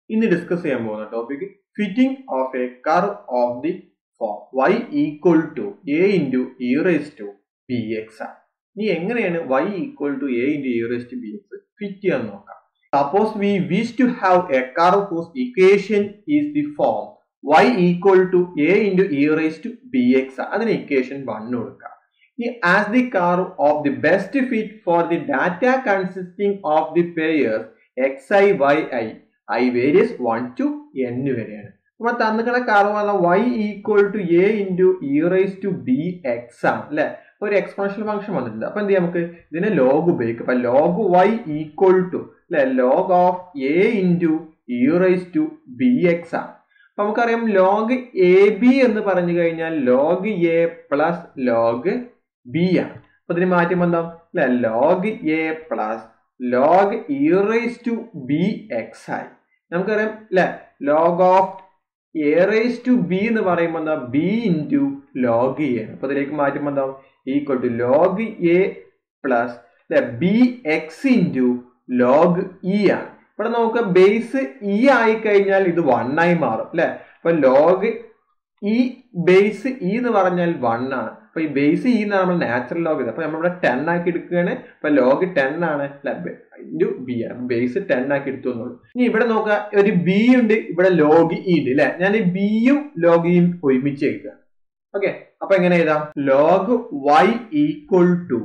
ഇന്ന് ഡിസ്കസ് ചെയ്യാൻ പോകുന്ന topic fitting of a curve of the form y equal to A into E raise to B X ആണ് ഇനി എങ്ങനെയാണ് y equal to A into E raise to B x fit ചെയ്യാൻ നോക്കാം suppose we wish to have a curve whose equation is the form y equal to A into E raise to B x അതിന് equation one കൊടുക്കാം ഈ as the curve of the best fit for the data consisting of the pairs x I Y i i varies one two n വരെയാണ് നമ്മൾ തന്നിക്കണ curve പറഞ്ഞാൽ Y equal to A into E raise to B X ആണ് അല്ലെ ഒരു exponential function വന്നിട്ടുണ്ട് അപ്പൊ എന്ത് ചെയ്യാം നമുക്ക് ഇതിനെ ലോഗ് ഉപയോഗിക്കും അപ്പൊ ലോഗ് വൈ ഈക്വൽ ടു അല്ലെ log of a into E raise to B X ആണ് അപ്പൊ നമുക്കറിയാം ലോഗ് എ ബി എന്ന് പറഞ്ഞു കഴിഞ്ഞാൽ log a plus log b ആണ് അപ്പൊ ഇതിന് മാറ്റുമ്പോൾ എന്താ അല്ലെ log a plus log e raise to B x ആയി നമുക്കറിയാം അല്ലെ log of a raise to b എന്ന് പറയുമ്പോൾ എന്താ ബി ഇൻറ്റു ലോഗ് എ അപ്പൊ ഇതിലേക്ക് മാറ്റുമ്പോൾ എന്താ equal to log a plus അല്ലെ b x into log E ആണ് ഇവിടെ നമുക്ക് ബേസ് ഇ ആയി കഴിഞ്ഞാൽ ഇത് വൺ ആയി മാറും അല്ലെ അപ്പൊ ലോഗ് ഈ ബേസ് ഇ എന്ന് പറഞ്ഞാൽ വൺ ആണ് അപ്പൊ ഈ ബേസ് ഇ എന്നാണ് നമ്മൾ നാച്ചുറൽ ലോഗ് ഇത് അപ്പൊ നമ്മളിവിടെ ടെൻ ആക്കി എടുക്കുകയാണ് അപ്പൊ ലോഗ് ടെൻ ആണ് ഇൻറ്റു ബി ആണ് ബേസ് ടെൻ ആക്കി എടുത്തു എന്നുള്ളൂ ഇനി ഇവിടെ നോക്കുക ഒരു ബി ഉണ്ട് ഇവിടെ ലോഗ് ഇ ഉണ്ട് അല്ലെ ഞാൻ ഈ ബിയും ലോഗ് ഇയും ഒരുമിച്ച് എഴുതുക ഓക്കെ അപ്പൊ എങ്ങനെ എഴുതാം log y equal to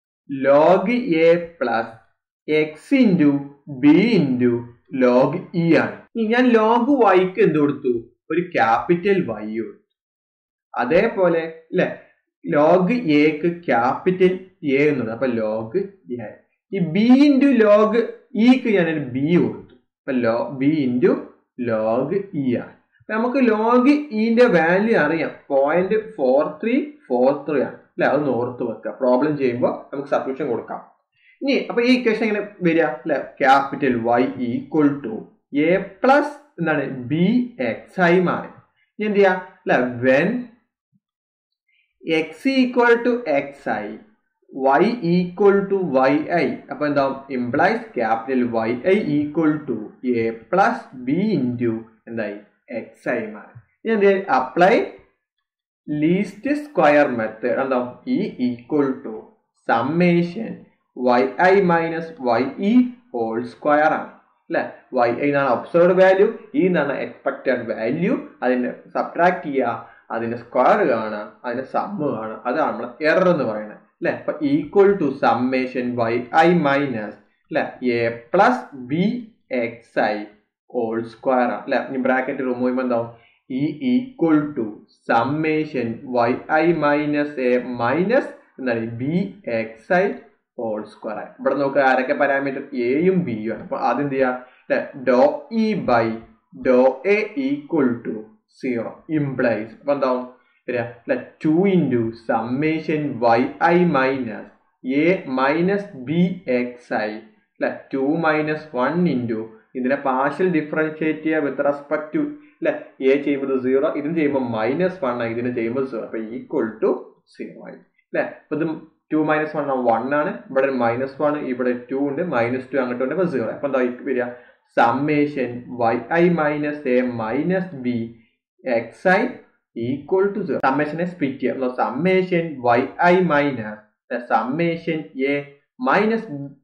log a plus x into b into log E ആണ് ഇനി ഞാൻ ലോഗ് വൈക്ക് എന്ത് കൊടുത്തു ഒരു ക്യാപിറ്റൽ വൈ കൊടുത്തു അതേപോലെ അല്ലെ ലോഗ് എക്ക് ക്യാപിറ്റൽ എ എന്നുള്ളത് അപ്പൊ ലോഗ് എ ഈ ബി ഇൻറ്റു ലോഗ് ഇക്ക് ഞാനൊരു ബി കൊടുത്തു അപ്പൊ log b into log E ആണ് അപ്പൊ നമുക്ക് ലോഗ് ഇന്റെ വാല്യൂ അറിയാം point four three four three ആണ് അല്ലെ അത് ഓർത്ത് വെക്കുക പ്രോബ്ലം ചെയ്യുമ്പോൾ നമുക്ക് സബ്സ്ക്രിപ്ഷൻ കൊടുക്കാം ഇനി അപ്പൊ ഈ ഇക്വേഷൻ എങ്ങനെ വരിക അല്ലെ capital y equal to a plus എന്താണ് ബി എക്സ് ആയി മാറി ഇനി എന്ത് ചെയ്യാ അല്ലെ when x equal to x I y equal to y I അപ്പൊ എന്താവും implies capital Y I equal to a plus B into എന്തായി എക്സ് ഐ മാറി ഇനി എന്ത് അപ്ലൈ ലീസ്റ്റ് സ്ക്വയർ മെത്തേഡ് എന്താവും E equal to summation Y I minus y e whole square ആണ് അല്ലെ Y I എന്നാണ് ഒബ്സർവ്ഡ് വാല്യൂ ഈ എന്നാണ് expected value അതിനെ സബ്ട്രാക്ട് ചെയ്യുക അതിന്റെ സ്ക്വയർ കാണുക അതിന്റെ സമ്മ് കാണുക അതാണ് നമ്മൾ എറർ എന്ന് പറയുന്നത് അല്ലെ അപ്പൊ equal to summation Y I minus അല്ലെ a plus b X i whole square ആണ് അല്ലെ ഇനി ബ്രാക്കറ്റ് റിമൂവ് ചെയ്യുമ്പോൾ എന്താവും E equal to summation Y I minus A minus എന്താണ് b X i whole square ആയി ഇവിടെ നോക്കുക ആരൊക്കെ പാരാമീറ്റർ എയും ബിയും ആണ് അപ്പൊ ആദ്യം എന്ത് ചെയ്യുക do E by do A equal to zero implies അപ്പൊ എന്താവും വരിക two into summation Y I minus A minus B X I അല്ലെ ടു മൈനസ് വൺ ഇൻറ്റു ഇതിനെ പാർഷ്യൽ ഡിഫറൻഷിയേറ്റ് ചെയ്യുക വിത്ത് റെസ്പെക്ട് ടു അല്ലെ എ ചെയ്യുമ്പോൾ സീറോ ഇതിന് ചെയ്യുമ്പോൾ മൈനസ് വൺ ആയി ഇതിന് ചെയ്യുമ്പോൾ സീറോ അപ്പൊ ഈക്വൽ ടു സീറോ ആയി അല്ലെ അപ്പൊ ഇത് ടു മൈനസ് വൺ വൺ ആണ് ഇവിടെ മൈനസ് വൺ ഇവിടെ ടു ഉണ്ട് മൈനസ് ടു അങ്ങോട്ട് ഉണ്ട് അപ്പൊ സീറോ അപ്പൊ എന്താ വരിക summation Y I minus A minus B X I equal to zero സമ്മേഷനെ സ്പ്ലിറ്റ് ചെയ്യാം summation Y I minus summation A minus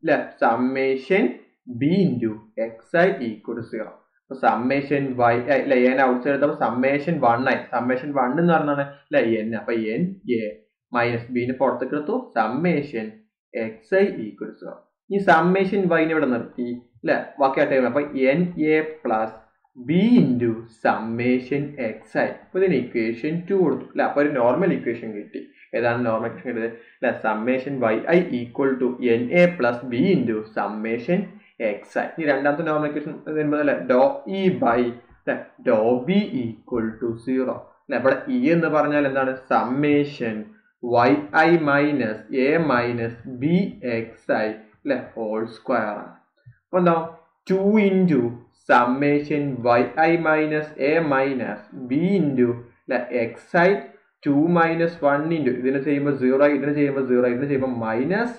summation B into X I equal to zero അപ്പൊ summation Y അല്ല N out side summation one ആയി summation one എന്ന് പറഞ്ഞാണ് അല്ലെ N അപ്പൊ N A minus ബിനെ പുറത്തേക്ക് എടുത്തു summation X I equal zero ഈ സമ്മേഷൻ വൈനെ ഇവിടെ നിർത്തി അല്ലെ ബാക്കിയായിട്ട് അപ്പൊ N A plus B into summation X I അപ്പൊ ഇതിന് ഇക്വേഷൻ ടു കൊടുത്തു അല്ലെ അപ്പൊ ഒരു നോർമൽ ഇക്വേഷൻ കിട്ടി ഏതാണ് നോർമൽ ഇക്വേഷൻ കിട്ടിയത് അല്ലെ summation Y I equal to N A plus B into summation X I ഈ രണ്ടാമത്തെ നോർമൽ ഇക്വേഷൻ വരുമ്പോൾ അല്ലെ do E by do B equal to zero അല്ലെ ഇവിടെ ഇ എന്ന് പറഞ്ഞാൽ എന്താണ് summation Y I minus A minus B X I അല്ലെ ഹോൾ സ്ക്വയർ ആണ് അപ്പൊ എന്താ two into summation Y I minus A minus B into അല്ലെ X I two minus one into ഇതിനെ ചെയ്യുമ്പോൾ സീറോ ഇതിനെ ചെയ്യുമ്പോൾ സീറോ ഇതിനെ ചെയ്യുമ്പോൾ minus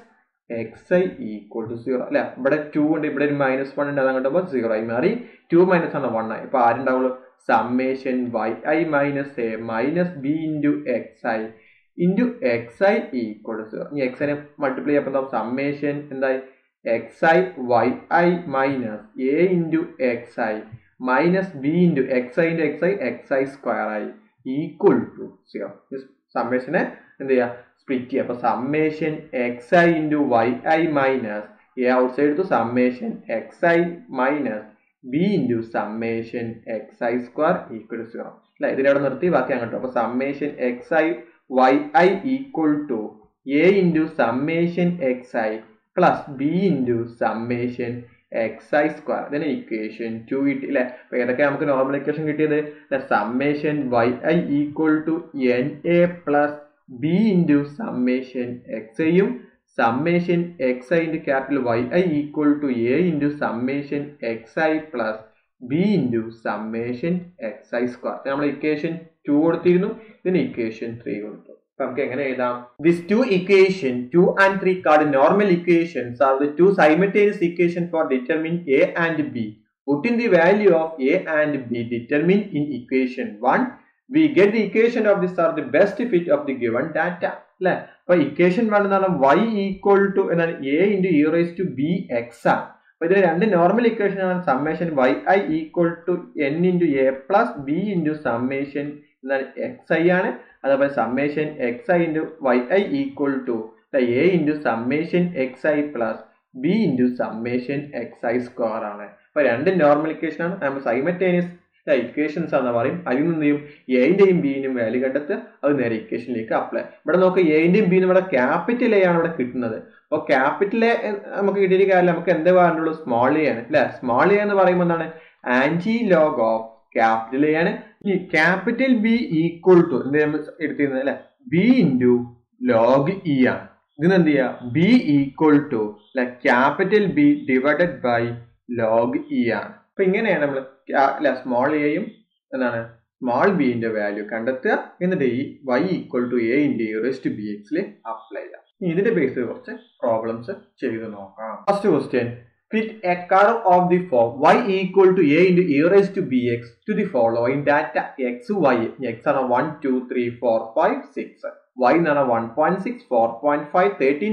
X I equal to zero അല്ലെ ഇവിടെ ടു ഉണ്ട് ഇവിടെ ഒരു മൈനസ് വൺ ഉണ്ട് അതങ്ങോട്ടുമ്പോൾ സീറോ ആയി മാറി ടു മൈനസ് ആണ് വൺ ആയി ഇപ്പൊ ആരുണ്ടാവുള്ളൂ summation Y I minus A minus B into X I into X I equal to zero ഇനി എക്സ് ഐനെ മൾട്ടിപ്ലൈ ചെയ്യുമ്പോൾ എന്താവും സമ്മേഷൻ എന്തായി X I Y I minus A into X I minus B into X I into X I X I square ആയി equal to zero സമ്മേഷനെ എന്ത് ചെയ്യുക split ചെയ്യുക അപ്പൊ summation X I into Y I minus A outside to summation X I minus B into summation X I square equal to zero അല്ല ഇതിലവിടെ നിർത്തി ബാക്കി അങ്ങോട്ടോ അപ്പൊ summation X I Y I equal to A into summation X I plus B into summation X I square ഇതിന് equation two കിട്ടി അല്ലെ അപ്പൊ ഏതൊക്കെ നമുക്ക് നോർമൽ ഇക്വേഷൻ കിട്ടിയത് summation Y I equal to N A plus B into summation X ഐയും summation X I into capital Y I equal to A into summation X I plus B into summation X I square നമ്മൾ equation two കൊടുത്തിരുന്നു ഇതിന് equation three കൊടുത്തു അപ്പൊ നമുക്ക് എങ്ങനെ എഴുതാം this two equation two and three card normal equations are the two simultaneous equation for determine A and B put in the value of a and b determined in equation 1 we get the equation of this are the best fit of the given data അല്ലെ അപ്പൊ equation one എന്ന് പറഞ്ഞാൽ Y equal to എന്താണ് A into E rise to B X ആണ് അപ്പൊ ഇതിൽ രണ്ട് normal equation ആണ് summation Y I equal to N into A plus B into summation എന്താണ് എക്സ് ഐ ആണ് അതേപോലെ summation X I into Y I equal to A into summation X I plus B into summation X I square ആണ് അപ്പൊ രണ്ട് normal equation ആണ് നമ്മൾ സൈമറ്റേനിയസ് equations എന്ന് പറയും അതിൽ നിന്ന് ചെയ്യും എൻ്റെയും ബിന്റെയും വാല്യൂ കണ്ടെത്തുക അത് നേരെ ഇക്വേഷനിലേക്ക് അപ്ലൈ ഇവിടെ നോക്കുക എൻ്റെയും ബിനും ഇവിടെ ക്യാപിറ്റൽ എ ആണ് ഇവിടെ കിട്ടുന്നത് അപ്പോൾ ക്യാപിറ്റൽ എ നമുക്ക് കിട്ടിയ കാര്യം നമുക്ക് എന്താ പറഞ്ഞുള്ളൂ സ്മോൾ എ ആണ് അല്ലെ സ്മോൾ എ എന്ന് പറയുമ്പോൾ എന്താണ് antilog of capital A ആണ് ഈ ക്യാപിറ്റൽ ബി ഈക്വൽ ടു എന്ത് നമ്മൾ എടുത്തിരുന്നത് അല്ലെ ബി ഇൻറ്റു ലോഗ് ഇ ആണ് ഇതിന് എന്ത് ചെയ്യുക ബി ഈക്വൽ ടു അല്ലെ capital B divided by log E ആണ് അപ്പൊ ഇങ്ങനെയാണ് നമ്മൾ അല്ല സ്മോൾ എയും എന്താണ് സ്മോൾ ബിന്റെ വാല്യൂ കണ്ടെത്തുക എന്നിട്ട് ഈ Y equal to A into E rest B എക്സിൽ അപ്ലൈ ചെയ്യാം ഇതിന്റെ ബേസിൽ കുറച്ച് പ്രോബ്ലംസ് ചെയ്ത് നോക്കാം first question fit a curve of the form y equal to a into e raised to bx to the following data x y x ആണ് 1 2 3 4 5 6 y എന്നാണ് 1.6 4.5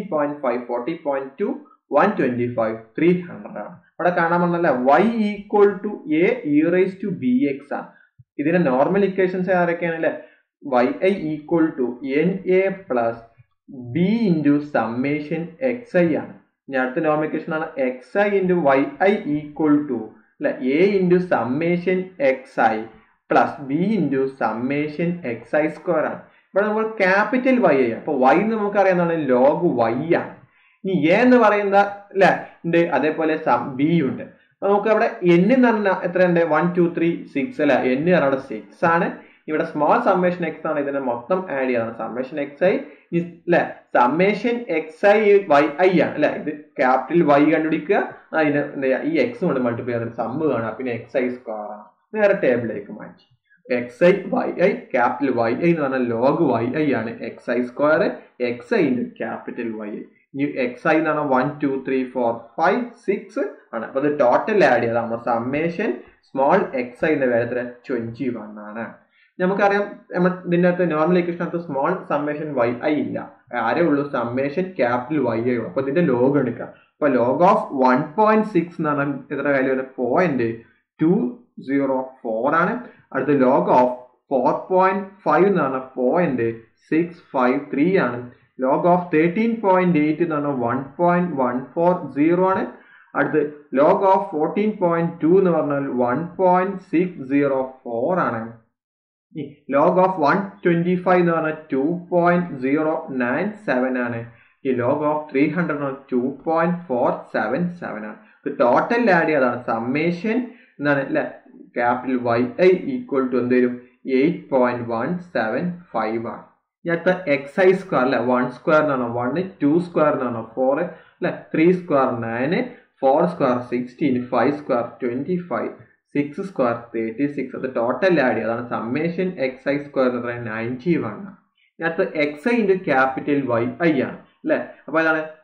13.5 40.2 125 300 ആണ് ഇവിടെ കാണാൻ വന്നല്ല y equal to A E rise to B X ആണ് ഇതിന്റെ normal equations ആരൊക്കെയാണ് അല്ലെ Y I equal to N A plus B into summation X I ആണ് ഇനി അടുത്ത നോർമൽ ഇക്വേഷൻ ആണ് X I into Y I equal to അല്ലെ A into summation X I plus B into summation X I square ആണ് ഇവിടെ നമ്മൾ capital Y I അപ്പൊ Y നമുക്ക് അറിയാവുന്നതാണ് ലോഗ് വൈ ആണ് ഇനി എ എന്ന് പറയുന്ന അല്ലെ ഉണ്ട് അതേപോലെ ബി ഉണ്ട് അപ്പൊ നമുക്ക് അവിടെ എൻ എന്ന് പറഞ്ഞാൽ എത്രയുണ്ട് വൺ ടു ത്രീ സിക്സ് അല്ലെ എൻ പറഞ്ഞാൽ അവിടെ സിക്സ് ആണ് ഇവിടെ സ്മോൾ സമ്മേഷൻ എക്സ് ആണ് ഇതിനെ മൊത്തം ആഡ് ചെയ്യണം സമ്മേഷൻ എക്സ് ഐ അല്ലെ summation X I Y I ആണ് അല്ലെ ഇത് ക്യാപിറ്റൽ വൈ കണ്ടുപിടിക്കുക അതിന് എന്താ ഈ എക്സ് കൊണ്ട് മൾട്ടിപ്ലൈ ചെയ്തിട്ട് സമ്മ് കാണുക പിന്നെ എക്സ് ഐ സ്ക്വയർ ആണ് വേറെ ടേബിളിലേക്ക് മാറ്റി X I Y I capital Y I എന്ന് പറഞ്ഞാൽ ലോഗ് വൈ ഐ ആണ് X I square X I into capital Y I ഇനി എക്സ് ഐ എന്ന് പറഞ്ഞാൽ one two three four five six ആണ് അപ്പൊ ഇത് ടോട്ടൽ ആഡ് ചെയ്താൽ നമ്മുടെ സമ്മേഷൻ സ്മോൾ എക്സ് ഐന്റെ വേഗത്തിൽ ട്വന്റി വൺ ആണ് നമുക്കറിയാം നമ്മൾ ഇതിൻ്റെ അകത്ത് നോർമൽ ഇക്വേഷനകത്ത് സ്മോൾ സമ്മേഷൻ വൈ ഐ ഇല്ല ആരേ ഉള്ളൂ സമ്മേഷൻ ക്യാപിറ്റൽ വൈ ഐ ഉള്ളൂ അപ്പൊ ഇതിന്റെ ലോഗ് എടുക്കാം അപ്പൊ log of one point six എന്ന് പറഞ്ഞാൽ എത്ര വാല്യൂ ആണ് പോയിന്റ് ടു സീറോ ഫോർ ആണ് അടുത്ത log of four point five എന്ന് പറഞ്ഞാൽ പോയിന്റ് സിക്സ് ഫൈവ് ത്രീ ആണ് log of thirteen point eight എന്ന് പറഞ്ഞാൽ one point one four zero ആണ് അടുത്ത് log of fourteen point two എന്ന് പറഞ്ഞാൽ one point six zero four ആണ് log of one twenty five എന്ന് പറഞ്ഞാൽ two point zero nine seven ആണ് ഈ log of three hundred two point four seven seven ആണ് ടോട്ടൽ ആഡ് ചെയ്തതാണ് summation എന്താണ് അല്ലെ capital Y I equal to എന്തെങ്കിലും eight point one seven five ആണ് അടുത്ത എക്സ് ഐ സ്ക്വയർ അല്ലെ വൺ സ്ക്വയർ എന്നാണോ വണ് ടു സ്ക്വയർ എന്നാണോ ഫോർ അല്ലെ three square nine four square sixteen five square twenty five six square thirty six അത് total add ചെയ്യുക അതാണ് സമ്മേഷൻ എക്സ് ഐ സ്ക്വയർ എന്ന് പറയുന്നത് നയൻറ്റി വൺ ആണ് അടുത്ത X I into capital Y I ആണ് അല്ലെ അപ്പൊ അതാണ്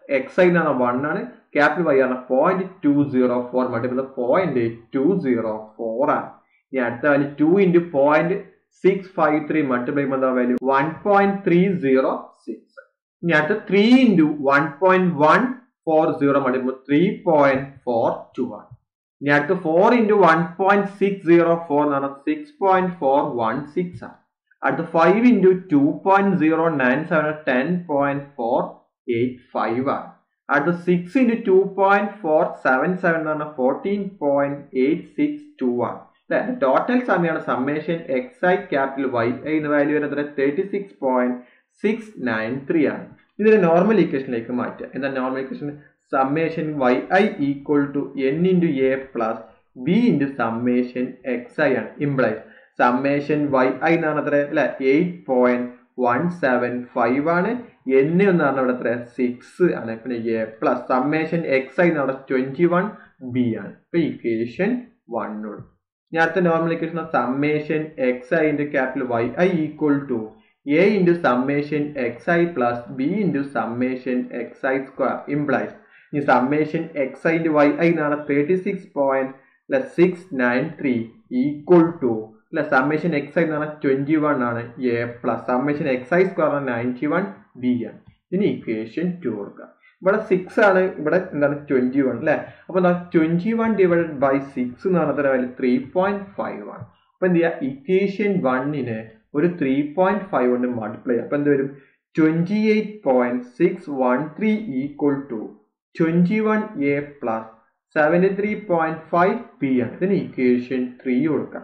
എക്സ് ഐ എന്നാണ് വൺ ആണ് ക്യാപിറ്റൽ വൈ ആണ് point two zero four multiple point two zero four ആണ് ഇനി അടുത്ത value two into point six five three multiply ചെയ്യുമ്പോൾ എന്താ value one point three zero six ഇനി അടുത്ത three into one point one four zero multiple three point four two ആണ് ഇനി അടുത്ത four into one point six zero four എന്ന് പറഞ്ഞാൽ six point four one six ആണ് അടുത്ത five into two point zero nine seven ten point four eight five ആണ് അടുത്ത six into two point four seven seven എന്ന് പറഞ്ഞാൽ fourteen point eight six two ആണ് അല്ലെ ടോട്ടൽ സമയമാണ് summation X I capital Y I എന്ന value വരുന്നത് thirty six point six nine three ആണ് ഇതിനെ നോർമൽ ഇക്വേഷനിലേക്ക് മാറ്റുക എന്താ normal equation summation Y I equal to N into A plus B into summation X I ആണ് implies summation Y I എന്ന് പറഞ്ഞത്ര അല്ലെ eight point one seven five ആണ് എൻ എന്ന് പറഞ്ഞാൽ ഇവിടെ എത്ര സിക്സ് ആണ് പിന്നെ A plus summation X I എന്ന് പറഞ്ഞാൽ ട്വന്റി വൺ ബി ആണ് ഇപ്പൊ ഇക്വേഷൻ വണ്ണോട് ഇനി അടുത്ത normal equation summation X I into capital Y I equal to A into summation X I plus B into summation X I square implies ഇനി summation X I into Y I എന്നാണ് thirty six point six nine three equal to അല്ല summation X I എന്ന് പറഞ്ഞാൽ twenty one ആണ് A plus summation X I square ninety one B ആണ് ഇനി equation two കൊടുക്കുക ഇവിടെ സിക്സ് ആണ് ഇവിടെ എന്താണ് ട്വന്റി വൺ അല്ലെ അപ്പൊ എന്താ twenty one divided by six എന്ന് പറഞ്ഞ വാല്യൂ ത്രീ പോയിന്റ് ഫൈവ് ആണ് അപ്പൊ എന്ത് ചെയ്യുക ഇക്വേഷൻ വണ്ണിന് ഒരു ത്രീ പോയിന്റ് ഫൈവ് കൊണ്ട് മൾട്ടിപ്ലൈ ചെയ്യാം അപ്പൊ എന്ത് വരും twenty eight point six one three equal to twenty one A plus seventy three point five P ആണ് ഇതിന് ഇക്വേഷൻ ത്രീ കൊടുക്കാം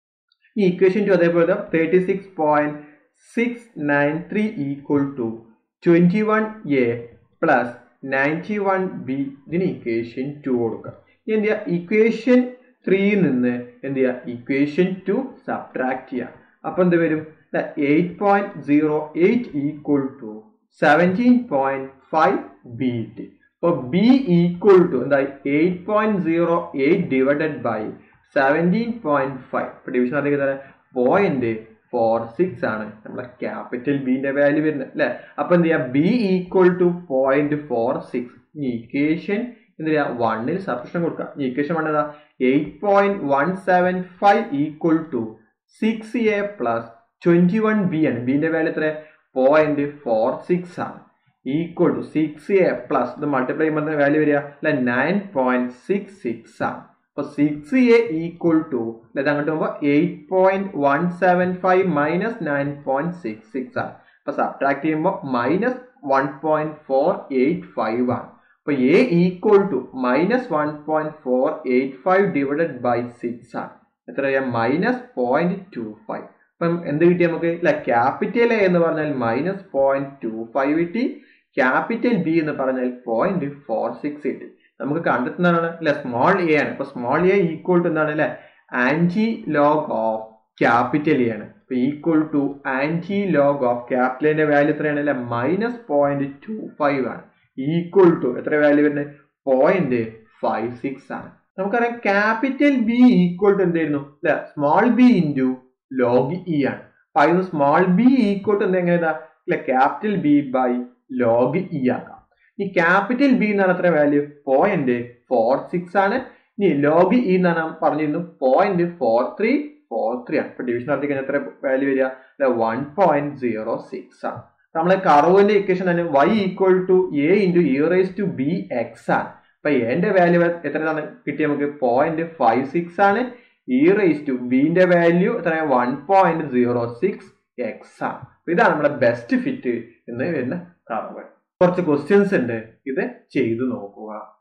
ഈ ഇക്വേഷൻ ടു അതേപോലെ thirty six point six nine three equal to twenty one A plus ninety one B ഇതിന് equation two കൊടുക്കുക എന്ത് ചെയ്യുക equation ത്രീയിൽ നിന്ന് എന്ത് ചെയ്യുക ഇക്വേഷൻ ടു സബ്ട്രാക്ട് ചെയ്യുക അപ്പൊ എന്ത് വരും eight point zero eight equal to seventeen point five B T അപ്പോൾ ബി ഈക്വൽ ടു എന്താ eight point zero eight divided by seventeen point five ഇപ്പൊ ഡിവിഷൻ അറിയിക്കുന്നത് പോയിന്റ് ഫോർ സിക്സ് ആണ് നമ്മളെ ക്യാപിറ്റൽ ബിന്റെ വാല്യൂ വരുന്നത് അല്ലെ അപ്പൊ എന്ത് ചെയ്യാം B equal to point four six equation എന്ത് ചെയ്യാ വണ്ണിൽ സബ്സ്റ്റിറ്റ്യൂഷൻ കൊടുക്കുക ഇക്വേഷൻ വൺ ഏതാ eight point one seven five equal to six A plus twenty one B ആണ് ബിന്റെ വാല്യൂ എത്ര പോയിന്റ് ഫോർ സിക്സ് ആണ് equal to six A plus ഇത് മൾട്ടിപ്ലൈ ചെയ്യുമ്പോൾ വാല്യൂ വരിക അല്ലെ നയൻ പോയിന്റ് സിക്സ് സിക്സ് ആണ് അപ്പൊ സിക്സ് എ ഈക്വൽ ടു അതായത് അങ്ങോട്ട് പോകുമ്പോൾ eight point one seven five minus nine point six six ആണ് അപ്പൊ സബ്ട്രാക്ട് ചെയ്യുമ്പോൾ minus one point four eight five ആണ് അപ്പൊ A equal to minus one point four eight five divided by six ആണ് എത്ര ചെയ്യാം മൈനസ് പോയിന്റ് ടു ഫൈവ് അപ്പം എന്ത് കിട്ടി നമുക്ക് ഇല്ല ക്യാപിറ്റൽ എ എന്ന് പറഞ്ഞാൽ മൈനസ് പോയിന്റ് ടു ഫൈവ് കിട്ടി ക്യാപിറ്റൽ ബി എന്ന് പറഞ്ഞാൽ പോയിന്റ് ഫോർ സിക്സ് കിട്ടി നമുക്ക് കണ്ടെത്തുന്നതാണ് അല്ലെ സ്മോൾ എ ആണ് അപ്പൊ സ്മോൾ എ ഈക്വൽ ടു എന്താണ് അല്ലെ antilog of capital A ആണ് അപ്പൊ equal to antilog of ക്യാപിറ്റലിന്റെ വാല്യൂ എത്രയാണ് അല്ലെ മൈനസ് പോയിന്റ് ടു ഫൈവ് ആണ് ഈക്വൽ ടു എത്ര വാല്യൂ വരുന്നത് പോയിന്റ് ഫൈവ് സിക്സ് ആണ് നമുക്കറിയാം ക്യാപിറ്റൽ ബി ഈക്വൽ ടു എന്തായിരുന്നു അല്ലെ small B into log E ആണ് അപ്പൊ അതിന് സ്മോൾ ബി ഈക്വൽ ടു എന്തെങ്ങനെ അല്ലെ capital B by log E ആക്കാം ഈ ക്യാപിറ്റൽ ബി എന്നാണ് എത്ര വാല്യൂ പോയിന്റ് ഫോർ സിക്സ് ആണ് ഇനി ലോഗ് ഇ എന്നാണ് പറഞ്ഞിരുന്നു point four three four three ആണ് ഇപ്പൊ ഡിവിഷൻ നടത്തി കഴിഞ്ഞാൽ എത്ര വാല്യൂ വരിക അല്ലെ വൺ പോയിന്റ് സീറോ സിക്സ് ആണ് നമ്മളെ കറവിന്റെ ഇക്വേഷൻ തന്നെ Y equal to A into E raise to B X ആണ് അപ്പൊ എന്റെ വാല്യൂ എത്രയാണ് കിട്ടിയ നമുക്ക് പോയിന്റ് ഫൈവ് സിക്സ് ആണ് ഇ റേസ് ടു ബിന്റെ വാല്യൂ എത്ര one point zero six X ആണ് ഇതാണ് നമ്മുടെ ബെസ്റ്റ് ഫിറ്റ് എന്ന് വരുന്ന കറവ് കുറച്ച് ക്വസ്റ്റ്യൻസ് ഉണ്ട് ഇത് ചെയ്തു നോക്കുക